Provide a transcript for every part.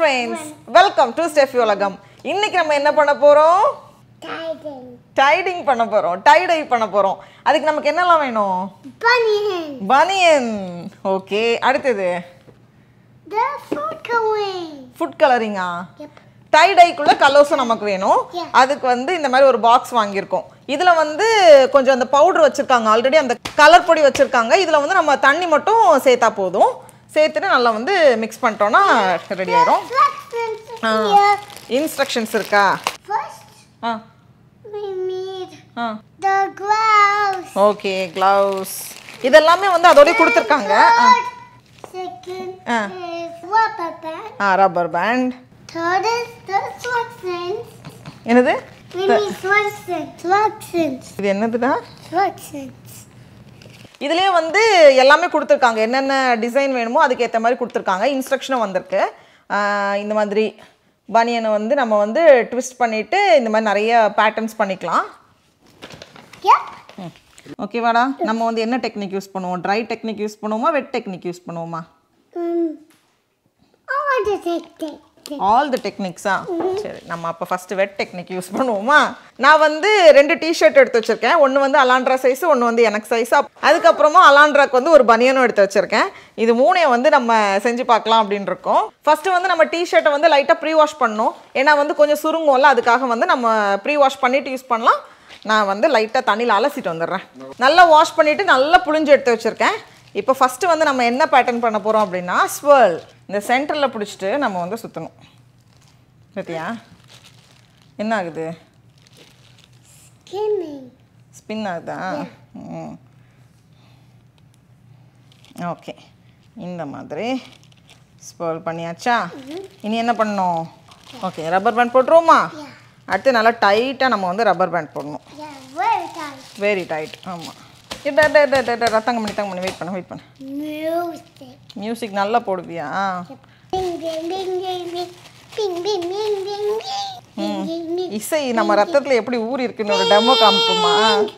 Friends welcome to Steffi உலகம் இன்னைக்கு நம்ம என்ன பண்ண போறோம் Titan. டைடிங் பண்ண போறோம் டைடை பண்ண போறோம் அதுக்கு நமக்கு என்னெல்லாம் வேணும் Bunny hen. பனியன் ஓகே அடுத்தது The food going. ஃபுட் கலரிங்கா Yep. டைடைக்குள்ள கலர்ஸும் நமக்கு வேணும் Yeah. அதுக்கு வந்து இந்த மாதிரி ஒரு பாக்ஸ் வாங்கியிருக்கோம் இதுல வந்து கொஞ்சம் அந்த பவுடர் வச்சிருக்காங்க ஆல்ரெடி அந்த கலர் பொடி வச்சிருக்காங்க இதுல வந்து நம்ம தண்ணி மட்டும் சேர்த்தா போதும் சேர்த்துட்டு நல்லா வந்து மிக்ஸ் பண்ணிட்டோம்னா ரெடி ஆயிரும் Instructions here. இன்ஸ்ட்ரக்ஷன்ஸ் இருக்கா First, ஆ we need ஆ the gloves. ஓகே க்ளவுஸ் இதெல்லாமே வந்து அதோடய கொடுத்துருக்காங்க Third, second Ah. is rubber band. ஆ rubber band Third is the Swaxins. என்னது We need Swaxins. Swaxins. இது என்னதுடா Swaxins. இதுலேயே வந்து எல்லாமே கொடுத்துருக்காங்க என்னென்ன டிசைன் வேணுமோ அதுக்கு ஏற்ற மாதிரி கொடுத்துருக்காங்க இன்ஸ்ட்ரக்ஷனும் வந்திருக்கு ஆஹ் இந்த மாதிரி பனியனை வந்து நம்ம வந்து ட்விஸ்ட் பண்ணிவிட்டு இந்த மாதிரி நிறைய பேட்டர்ன்ஸ் பண்ணிக்கலாம் Yep. ஓகேவாடா நம்ம வந்து என்ன டெக்னிக் யூஸ் பண்ணுவோம் ட்ரை டெக்னிக் யூஸ் பண்ணுவோமா வெட் டெக்னிக் யூஸ் பண்ணுவோமா Um, I want to take take. take. All the டெக்னிக்ஸா சரி நம்ம அப்போ ஃபஸ்ட்டு வெட் டெக்னிக் யூஸ் பண்ணுவோமா நான் வந்து ரெண்டு டிஷர்ட் எடுத்து வச்சிருக்கேன் ஒன்று வந்து அலாண்ட்ரா சைஸ் ஒன்று வந்து எனக்கு சைஸ் அதுக்கப்புறமா அலாண்ட்ராக்கு வந்து ஒரு பனியனும் எடுத்து வச்சிருக்கேன் இது மூணையும் வந்து நம்ம செஞ்சு பார்க்கலாம் அப்படின்னு இருக்கோம் ஃபர்ஸ்ட் வந்து நம்ம டிஷர்ட்டை வந்து லைட்டாக ப்ரீ வாஷ் பண்ணணும் ஏன்னா வந்து கொஞ்சம் சுருங்கும்ல அதுக்காக வந்து நம்ம ப்ரீ வாஷ் பண்ணிட்டு யூஸ் பண்ணலாம் நான் வந்து லைட்டாக தண்ணியில் அலசிட்டு வந்துடுறேன் நல்லா வாஷ் பண்ணிவிட்டு நல்லா புழிஞ்சு எடுத்து வச்சுருக்கேன் இப்போ ஃபஸ்ட்டு வந்து நம்ம என்ன பேட்டர்ன் பண்ண போகிறோம் அப்படின்னா ஸ்வர்ல் இந்த சென்டரில் பிடிச்சிட்டு நம்ம வந்து சுற்றணும் பார்த்தியா என்ன ஆகுது Skimming. ஸ்பின் ஆகுதா ம் ஓகே இந்த மாதிரி ஸ்பர்ல் பண்ணியாச்சா இனி என்ன பண்ணணும் ஓகே ரப்பர் பேண்ட் போட்டுருவோமா Yeah. அடுத்து நல்லா டைட்டாக நம்ம வந்து ரப்பர் பேண்ட் போடணும் Yeah, very tight. Very tight ஆமாம் ரத்தங்க பண்ணி தங்க பண்ணி வெயிட் பண்ண வெயிட் பண்ண Music. மியூசிக் நல்லா போடுவியா Bing, bing, bing, bing, bing. Bing, bing, bing, bing, bing. Bing, bing, bing. இசை நம்ம ரத்தத்தில் எப்படி ஊறி இருக்குன்னு ஒரு டெமோ காமிப்போமா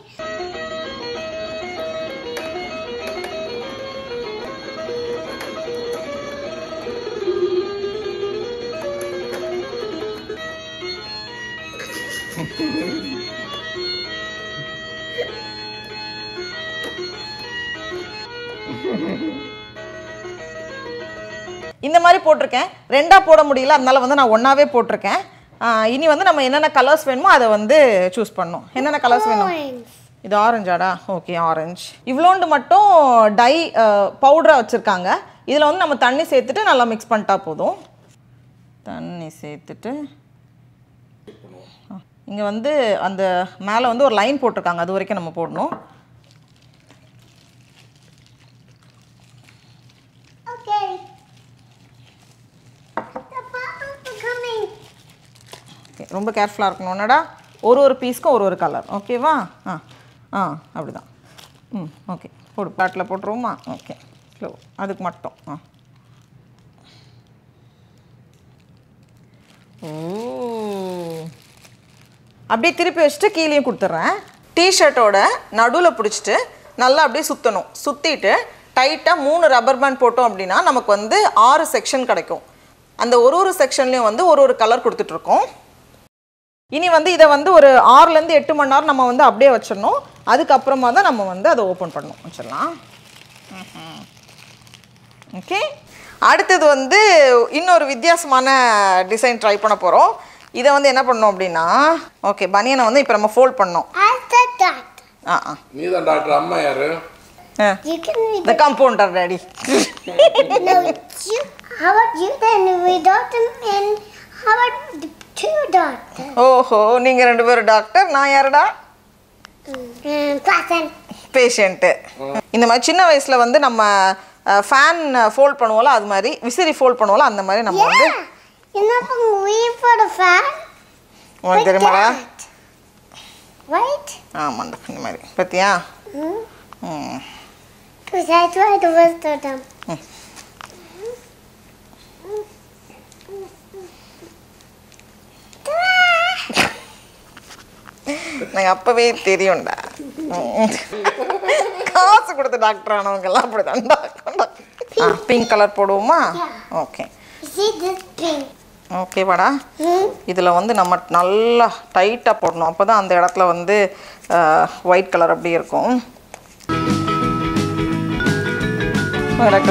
இந்த மாதிரி போட்டிருக்கேன் ரெண்டாக போட முடியல அதனால வந்து நான் ஒன்றாவே போட்டிருக்கேன் ஆ, இனி வந்து நம்ம என்னென்ன கலர்ஸ் வேணுமோ அதை வந்து சூஸ் பண்ணணும் என்னென்ன கலர்ஸ் வேணும் Orange. இது ஆரஞ்சாடா ஓகே ஆரஞ்சு இவ்வளோண்டு மட்டும் டை பவுடராக வச்சுருக்காங்க இதில் வந்து நம்ம தண்ணி சேர்த்துட்டு நல்லா மிக்ஸ் பண்ணிட்டா போதும் தண்ணி சேர்த்துட்டு இங்கே வந்து அந்த மேலே வந்து ஒரு லைன் போட்டிருக்காங்க அது வரைக்கும் நம்ம போடணும் Okay. The bubbles are coming. Okay ரொம்ப கேர்ஃபுல்லாக இருக்கணும் என்னடா ஒரு ஒரு பீஸ்க்கும் ஒரு ஒரு கலர் ஓகேவா ஆ ஆ அப்படிதான் ம் ஓகே போடு பாட்டில் போட்டுருவோமா ஓகே ஸ்லோ அதுக்கு மட்டும் ஆ ஓ அப்படியே திருப்பி வச்சுட்டு கீழேயும் கொடுத்துட்றேன் டிஷர்ட்டோட நடுவில் பிடிச்சிட்டு நல்லா அப்படியே சுற்றணும் சுற்றிட்டு டைட்டாக மூணு ரப்பர் பேண்ட் போட்டோம் அப்படின்னா நமக்கு வந்து ஆறு செக்ஷன் கிடைக்கும் அந்த ஒரு ஒரு செக்ஷன்லேயும் வந்து ஒரு ஒரு கலர் கொடுத்துட்ருக்கோம் இனி வந்து இதை வந்து ஒரு ஆறுலேருந்து எட்டு மணி நேரம் நம்ம வந்து அப்படியே வச்சிடணும் அதுக்கப்புறமா தான் நம்ம வந்து அதை ஓப்பன் பண்ணணும் வச்சிடலாம் ஓகே அடுத்தது வந்து இன்னொரு வித்தியாசமான டிசைன் ட்ரை பண்ண போகிறோம் இதை வந்து என்ன பண்ணோம் அப்படின்னா ஓகே பனியனை வந்து இப்போ நம்ம ஃபோல்ட் பண்ணோம் As the dot. ஆ ஆ நீ தான் டாக்டர் அம்மா யாரு You can read the compounder daddy No, you. How about you then? We dot them and how about the two dots? ஓஹோ நீங்கள் ரெண்டு பேரும் டாக்டர் நான் யாருடா Mm, person. பேஷண்ட்டு இந்த மாதிரி சின்ன வயசில் வந்து நம்ம ஃபேன் ஃபோல்ட் பண்ணுவோம்ல அது மாதிரி விசிறி ஃபோல்ட் பண்ணுவோம்ல அந்த மாதிரி நம்ம வந்து Yeah. You know, from we for the fan. உனக்கு தெரியுமாடா that. Right? ஆமாண்டா இந்த மாதிரி பார்த்தியா Mm. ம் Because I tried the rest of them. எனக்கு அப்பவே தெரியும்டா ம். காசு கொடுத்த டாக்டர் ஆனவங்கெல்லாம் அப்படி தான்டா பிங்க் கலர் போடுவோமா okay You see this pink? ஓகேவாடா இதில் வந்து நம்ம நல்லா டைட்டாக போடணும் அப்போ தான் அந்த இடத்துல வந்து ஒயிட் கலர் அப்படியே இருக்கும் எனக்கு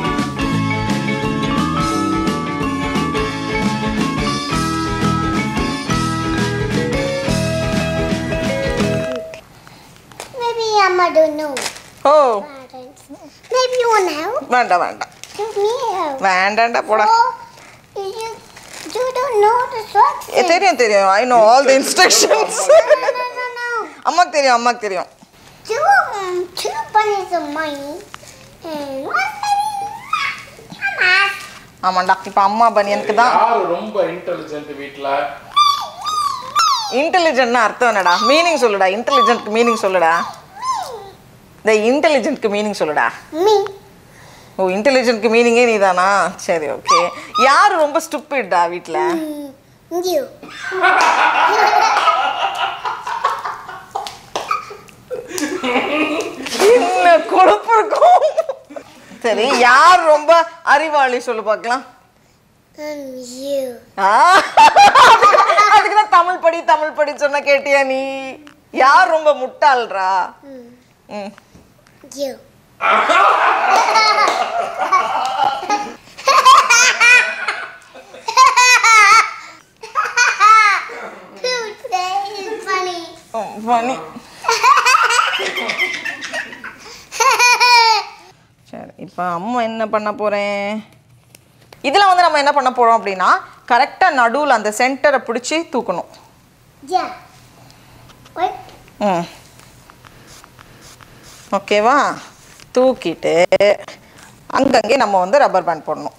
Maybe Amma don't know. O Parents. Maybe you want help? வேண்டாம் வேண்டாம் Give me help. வேண்டாம்டா போடா Oh, you, you don't know the A, instructions. தெரியும் தெரியும் I know all the instructions No, no, no, no. அம்மாக்கு தெரியும் அம்மாக்கு தெரியும் Two, um, two bunnies of mine and one bunny. Mama. ஆமாண்டா இப்போ அம்மா பனியனுக்கு தான் யாரு ரொம்ப இன்டெலிஜென்ட் வீட்ல இன்டெலிஜென்ட்னா அர்த்தம் என்னடா மீனிங் சொல்லுடா இன்டெலிஜென்ட்க்கு மீனிங் சொல்லுடா இந்த இன்டெலிஜென்ட்க்கு மீனிங் சொல்லுடா Me. ஓ இன்டெலிஜென்ட்க்கு மீனிங்கே நீதானா சரி ஓகே யார் ரொம்ப ஸ்டூப்பிட்டா வீட்டில் Mm, you. என்ன கொழுப்பு இருக்கும் சரி யார் ரொம்ப அறிவாளி சொல்லு பார்க்கலாம் Um, you. ஆ, அதுக்கு தான் தமிழ் படி தமிழ் படி சொன்ன கேட்டியா நீ யார் ரொம்ப முட்டாள்ரா ம் You. Dude, that is funny. பனி சரி இப்போ அம்மா என்ன பண்ண போகிறேன் இதில் வந்து நம்ம என்ன பண்ண போகிறோம் அப்படின்னா கரெக்டாக நடுவில் அந்த சென்டரை பிடிச்சி தூக்கணும் yeah. What? ம் ஓகேவா தூக்கிட்டு அங்கங்கே நம்ம வந்து ரப்பர் பேண்ட் போடணும்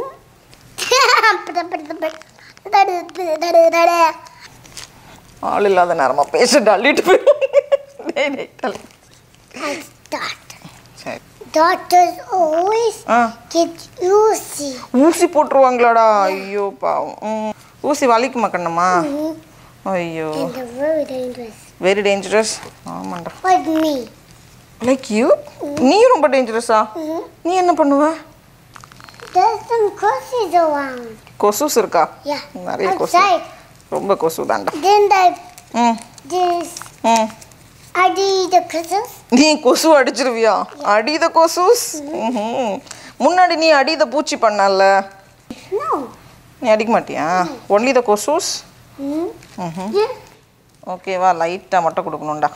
ஆள் இல்லாத நேரமாக பேச டல்லிட்டு போயிடும் I start. சரி Doctors always ஆ get oozy. ஊசி போட்டுருவாங்களாடா ஐயோ பாவம் ம். ஊசி வலிக்குமா கண்ணம்மா ஐயோ And they're very dangerous. Very dangerous ஆமாண்டா Like me. லைக் யூ நீ ரொம்ப டேஞ்சரஸா நீ என்ன பண்ணுவ There's some crosses around. கொசுஸ் இருக்கா Yeah. நிறைய கொசு Outside. ரொம்ப கொசு தான்டா Then I ம் this ம் I did the crosses. நீ கொசு அடிச்சிருவியா அடித கொசுஸ் ம்ஹும். முன்னாடி நீ அடித பூச்சி பண்ணல No. நீ அடிக்க மாட்டியா ஒன்லி த கொசூஸ் Mm-hmm. Yeah. ஓகேவா லைட்டாக மட்டும் கொடுக்கணும்டா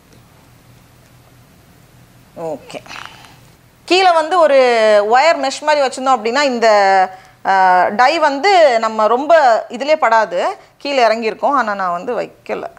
ஓகே கீழே வந்து ஒரு ஒயர் மெஷ் மாதிரி வச்சுருந்தோம் அப்படின்னா இந்த டை வந்து நம்ம ரொம்ப இதிலே படாது கீழே இறங்கியிருக்கோம் ஆனால் நான் வந்து வைக்கல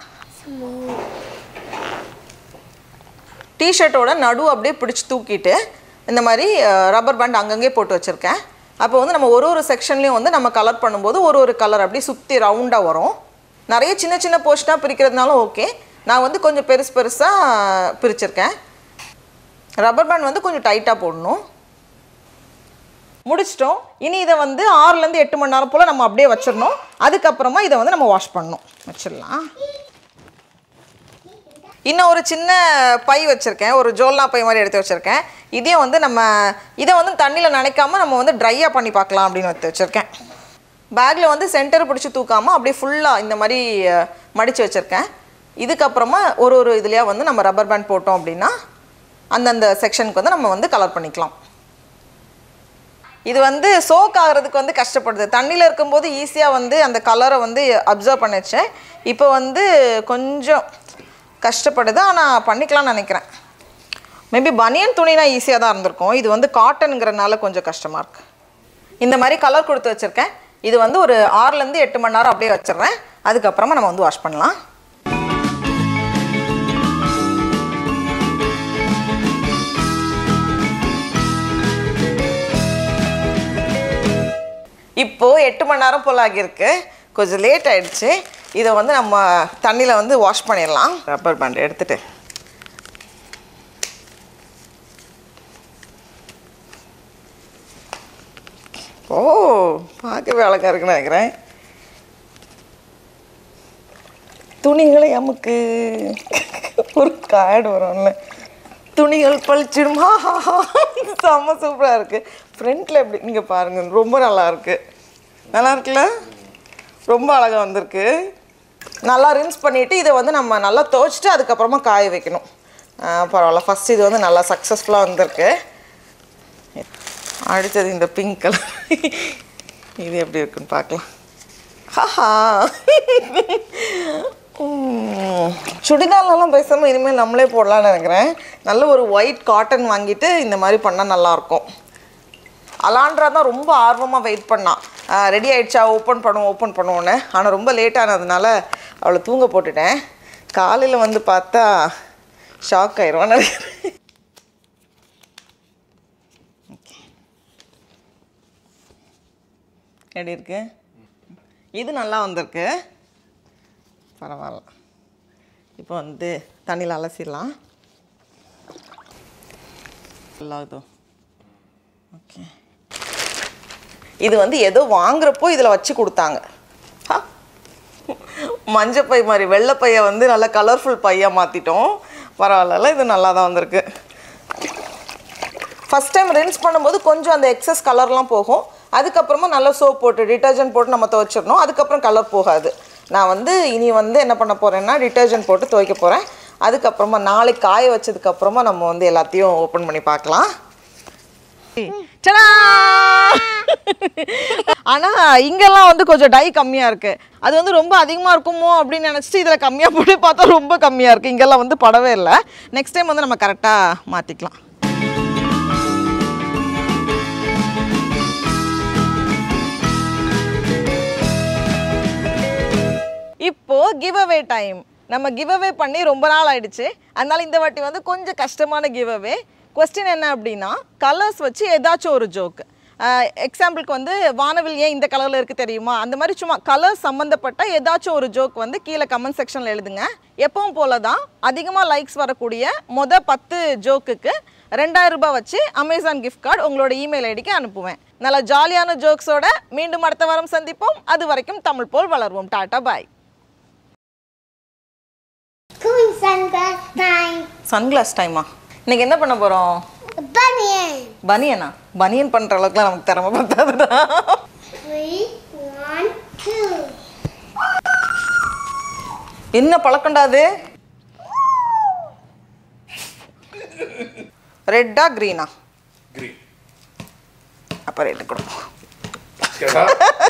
டிஷர்ட்டோட நடு அப்படியே பிடிச்சி தூக்கிட்டு இந்த மாதிரி ரப்பர் பேண்ட் அங்கங்கே போட்டு வச்சுருக்கேன் அப்போ வந்து நம்ம ஒரு ஒரு செக்ஷன்லேயும் வந்து நம்ம கலர் பண்ணும்போது ஒரு ஒரு கலர் அப்படியே சுற்றி ரவுண்டாக வரும் நிறைய சின்ன சின்ன போர்ஷனாக பிரிக்கிறதுனாலும் ஓகே நான் வந்து கொஞ்சம் பெருசு பெருசாக பிரிச்சிருக்கேன் ரப்பர் பேண்ட் வந்து கொஞ்சம் டைட்டாக போடணும் முடிச்சிட்டோம் இனி இதை வந்து ஆறுலேருந்து எட்டு மணி நேரம் போல் நம்ம அப்படியே வச்சிடணும் அதுக்கப்புறமா இதை வந்து நம்ம வாஷ் பண்ணணும் வச்சிடலாம் இன்னும் ஒரு சின்ன பை வச்சுருக்கேன் ஒரு ஜோல்னா பை மாதிரி எடுத்து வச்சுருக்கேன் இதையும் வந்து நம்ம இதை வந்து தண்ணியில் நனைக்காம நம்ம வந்து ட்ரையாக பண்ணி பார்க்கலாம் அப்படின்னு எடுத்து வச்சுருக்கேன் பேக்கில் வந்து சென்டர் பிடிச்சி தூக்காமல் அப்படியே ஃபுல்லாக இந்த மாதிரி மடித்து வச்சுருக்கேன் இதுக்கப்புறமா ஒரு ஒரு இதுலையா வந்து நம்ம ரப்பர் பேண்ட் போட்டோம் அப்படின்னா அந்தந்த செக்ஷனுக்கு வந்து நம்ம வந்து கலர் பண்ணிக்கலாம் இது வந்து சோக் ஆகிறதுக்கு வந்து கஷ்டப்படுது தண்ணியில் இருக்கும்போது ஈஸியாக வந்து அந்த கலரை வந்து அப்சர்வ் பண்ணிச்சேன் இப்போ வந்து கொஞ்சம் கஷ்டப்படுது ஆனால் பண்ணிக்கலாம்னு நினைக்கிறேன் மேபி பனியன் துணினா ஈஸியாக தான் இருந்திருக்கும் இது வந்து காட்டனுங்கிறனால கொஞ்சம் கஷ்டமாக இருக்கு இந்த மாதிரி கலர் கொடுத்து வச்சுருக்கேன் இது வந்து ஒரு ஆறுலேருந்து எட்டு மணி நேரம் அப்படியே வச்சிடுறேன் அதுக்கப்புறமா நம்ம வந்து வாஷ் பண்ணலாம் இப்போது எட்டு மணி நேரம் போல் ஆகியிருக்கு கொஞ்சம் லேட் ஆயிடுச்சு இதை வந்து நம்ம தண்ணியில் வந்து வாஷ் பண்ணிடலாம் ரப்பர் பேண்ட் எடுத்துட்டு ஓ பார்க்கவே அழகாக இருக்குன்னு நினைக்கிறேன் துணிகளை அமுக்கு ஒரு கார்டு வரும்ல துணிகள் பளிச்சிடுமா செம்ம சூப்பராக இருக்குது ஃப்ரண்ட்டில் எப்படி இங்கே பாருங்கள் ரொம்ப நல்லா இருக்கு நல்லா இருக்குல்ல ரொம்ப அழகாக வந்திருக்கு நல்லா ரின்ஸ் பண்ணிவிட்டு இதை வந்து நம்ம நல்லா துவைச்சிட்டு அதுக்கப்புறமா காய வைக்கணும் ஆ, பரவாயில்ல ஃபஸ்ட் இது வந்து நல்லா சக்ஸஸ்ஃபுல்லாக வந்திருக்கு அடுத்தது இந்த பிங்க் கலர் இது எப்படி இருக்குன்னு பார்க்கலாம் ஹாஹா உம். சுடிதார்லலாம் பேசாமல் இனிமேல் நம்மளே போடலாம்னு நினைக்கிறேன் நல்ல ஒரு ஒயிட் காட்டன் வாங்கிட்டு இந்த மாதிரி பண்ணால் நல்லாயிருக்கும் அலாண்ட்ரா தான் ரொம்ப ஆர்வமாக வெயிட் பண்ணான் ரெடி ஆயிடுச்சா ஓப்பன் பண்ணுவோம் ஓப்பன் பண்ணுவோன்னு ஆனால் ரொம்ப லேட் ஆனதுனால அவளை தூங்க போட்டுட்டேன் காலையில் வந்து பார்த்தா ஷாக் ஆயிடுவான்னு நினைக்கிறேன் எப்படி இருக்கு இது நல்லா வந்திருக்கு பரவாயில்ல இப்போ வந்து தண்ணியில் அலசிடலாம் எல்லாதும் ஓகே இது வந்து ஏதோ வாங்குறப்போ இதில் வச்சு கொடுத்தாங்க ஹா. மஞ்சள் பை மாதிரி வெள்ளை பையை வந்து நல்லா கலர்ஃபுல் பையாக மாற்றிட்டோம் பரவாயில்ல இது நல்லா தான் வந்திருக்கு ஃபஸ்ட் டைம் ரின்ஸ் பண்ணும்போது கொஞ்சம் அந்த எக்ஸஸ் கலர்லாம் போகும் அதுக்கப்புறமா நல்லா சோப் போட்டு டிட்டர்ஜென்ட் போட்டு நம்ம துவைச்சிடணும் அதுக்கப்புறம் கலர் போகாது நான் வந்து இனி வந்து என்ன பண்ண போகிறேன்னா டிட்டர்ஜென்ட் போட்டு துவைக்க போகிறேன் அதுக்கப்புறமா நாளைக்கு காய வச்சதுக்கப்புறமா நம்ம வந்து எல்லாத்தையும் ஓப்பன் பண்ணி பார்க்கலாம் டடா! ஆனா இங்கெல்லாம் வந்து கொஞ்சம் டை கம்மியா இருக்கு அது வந்து ரொம்ப அதிகமா இருக்குமோ அப்படின்னு நினைச்சிட்டு இதுல கம்மியா போட்டு பார்த்தா ரொம்ப கம்மியா இருக்கு இங்கெல்லாம் வந்து படவே இல்லை நெக்ஸ்ட் டைம் வந்து நம்ம கரெக்டா மாத்திக்கலாம் இப்போ கிவ் அவே டைம் நம்ம கிவ் அவே பண்ணி ரொம்ப நாள் ஆயிடுச்சு அதனால இந்த வாட்டி வந்து கொஞ்சம் கஷ்டமான கிவ் அவே கொஸ்டின் என்ன அப்படின்னா கலர்ஸ் வச்சு ஏதாச்சும் ஒரு ஜோக் எக்ஸாம்பிளுக்கு வந்து வானவில் ஏன் இந்த கலரில் இருக்குது தெரியுமா அந்த மாதிரி சும்மா கலர் சம்மந்தப்பட்ட ஏதாச்சும் ஒரு ஜோக் வந்து கீழே கமெண்ட் செக்ஷனில் எழுதுங்க எப்பவும் போல தான் அதிகமாக லைக்ஸ் வரக்கூடிய மொத பத்து ஜோக்குக்கு ரெண்டாயிரம் ரூபாய் வச்சு அமேசான் கிஃப்ட் கார்டு உங்களோட இமெயில் ஐடிக்கு அனுப்புவேன் நல்லா ஜாலியான ஜோக்ஸோட மீண்டும் அடுத்த வாரம் சந்திப்போம் அது வரைக்கும் தமிழ் போல் வளர்வோம் tata bye Going sunglass time. Sunglass டைமா இன்னைக்கு என்ன பண்ண போகிறோம் Bunyan. பனியனா பனியன் பண்ணுற அளவுக்குலாம் நமக்கு திறமை பத்தாதுடா Three, one, two. என்ன பழக்கண்டா அது ரெட்டா க்ரீனா கிரீன் அப்போ ரெட்டு கொடுப்போம் கேட்டா